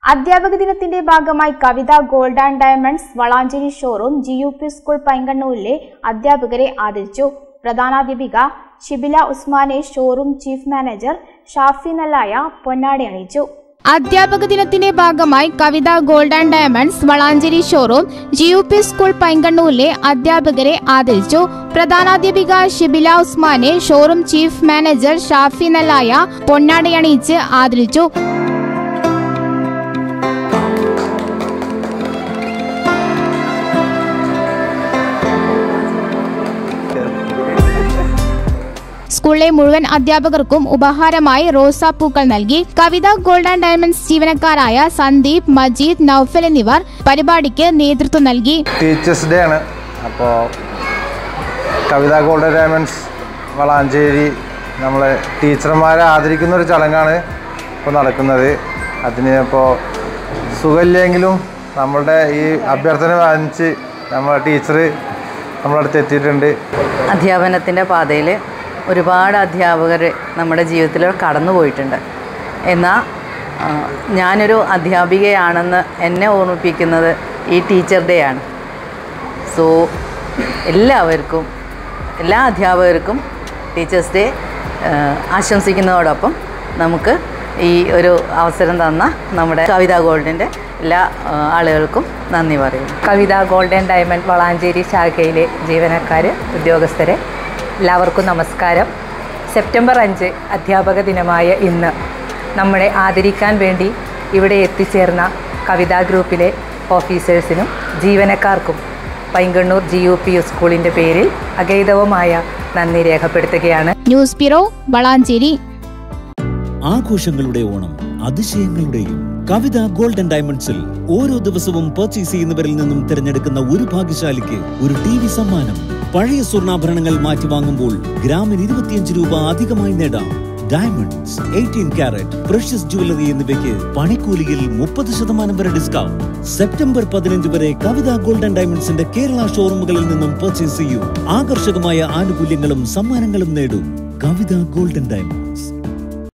അധ്യാപക ദിനത്തിന്റെ ഭാഗമായി Kavitha gold and diamonds Valanchery showroom G U P school പൈങ്കണ്ണൂരിലെ അധ്യാപകരെ ആദരിച്ചു പ്രധാനാധ്യാപിക ഷിബില ഉസ്മാനെ ഷോറൂം ചീഫ് മാനേജർ ഷാഫി നല്ലായ പൊന്നാടി അണിയിച്ചു അധ്യാപക ദിനത്തിന്റെ ഭാഗമായി Kavitha gold and diamonds Valanchery showroom G U P school പൈങ്കണ്ണൂരിലെ അധ്യാപകരെ ആദരിച്ചു പ്രധാനാധ്യാപിക ഷിബില ഉസ്മാനെ ഷോറൂം ചീഫ് മാനേജർ ഷാഫി നല്ലായ പൊന്നാടി അണിയിച്ച് ആദരിച്ചു സ്കൂളിലെ മുഴുവൻ അധ്യാപകർക്കും ഉപഹാരമായി റോസാപ്പൂക്കൾ നൽകി കവിത ഗോൾഡ് ആൻഡ് ഡയമണ്ട്സ് ജീവനക്കാരായ സന്ദീപ് മജീദ് നൌഫൽ എന്നിവർ പരിപാടിക്ക് നേതൃത്വം നൽകി ടീച്ചേഴ്സ് ഡേ ആണ് അപ്പോൾ കവിത ഗോൾഡ് ഡയമണ്ട്സ് വളാഞ്ചേരി നമ്മൾ ടീച്ചർമാരെ ആദരിക്കുന്ന ഒരു ചടങ്ങാണ് ഇപ്പോൾ നടക്കുന്നത് അതിന് ഇപ്പോൾ സുഖമില്ലെങ്കിലും നമ്മളുടെ ഈ അഭ്യർത്ഥന വാങ്ങിച്ച് നമ്മളെ ടീച്ചർ നമ്മളെ അടുത്ത് എത്തിയിട്ടുണ്ട് അധ്യാപനത്തിൻ്റെ പാതയിൽ ഒരുപാട് അധ്യാപകർ നമ്മുടെ ജീവിതത്തിൽ കടന്നു പോയിട്ടുണ്ട് എന്നാൽ ആ, ഞാനൊരു അധ്യാപികയാണെന്ന് എന്നെ ഓർമ്മിപ്പിക്കുന്നത് ഈ ടീച്ചർ ഡേ ആണ് സോ എല്ലാവർക്കും എല്ലാ അധ്യാപകർക്കും ടീച്ചേഴ്സ് ഡേ ആശംസിക്കുന്നതോടൊപ്പം നമുക്ക് ഈ ഒരു അവസരം തന്ന നമ്മുടെ കവിത ഗോൾഡിൻ്റെ എല്ലാ ആ, ആളുകൾക്കും നന്ദി പറയുന്നു കവിത ഗോൾഡൻ ഡയമണ്ട് വളാഞ്ചേരി ശാഖയിലെ ജീവനക്കാർ ഉദ്യോഗസ്ഥരെ എല്ലാവർക്കും നമസ്കാരം സെപ്റ്റംബർ അഞ്ച് അധ്യാപക ദിനമായ ഇന്ന് നമ്മളെ ആദരിക്കാൻ വേണ്ടി ഇവിടെ എത്തിച്ചേർന്ന കവിതാ ഗ്രൂപ്പിലെ ഓഫീസേഴ്സിനും ജീവനക്കാർക്കും പൈങ്കണ്ണൂർ ജി യു പി സ്കൂളിൻ്റെ പേരിൽ അഗൈതവമായ നന്ദി രേഖപ്പെടുത്തുകയാണ് ന്യൂസ് ബ്യൂറോ വളാഞ്ചേരി ആഘോഷങ്ങളുടെ ഓണം അതിശയങ്ങളുടെയും കവിത ഗോൾഡൻ ഡയമണ്ട്സിൽ ഓരോ ദിവസവും പർച്ചേസ് ചെയ്യുന്നവരിൽ നിന്നും തിരഞ്ഞെടുക്കുന്ന ഒരു ഭാഗ്യശാലിക്ക് ഒരു ടി വി സമ്മാനം പഴയ സ്വർണ്ണാഭരണങ്ങൾ മാറ്റി വാങ്ങുമ്പോൾ ഗ്രാമിന് ഇരുപത്തിയഞ്ച് രൂപ അധികമായി നേടാം diamonds eighteen carat precious jewellery എന്നിവയ്ക്ക് പണിക്കൂലിയിൽ മുപ്പത് ശതമാനം വരെ ഡിസ്കൗണ്ട് സെപ്റ്റംബർ പതിനഞ്ച് വരെ കവിത ഗോൾഡൻ ഡയമണ്ട്സിന്റെ കേരള ഷോറൂമുകളിൽ നിന്നും പർച്ചേസ് ചെയ്യൂ ആകർഷകമായ ആനുകൂല്യങ്ങളും സമ്മാനങ്ങളും നേടൂ കവിത ഗോൾഡൻ ഡയമണ്ട്സ്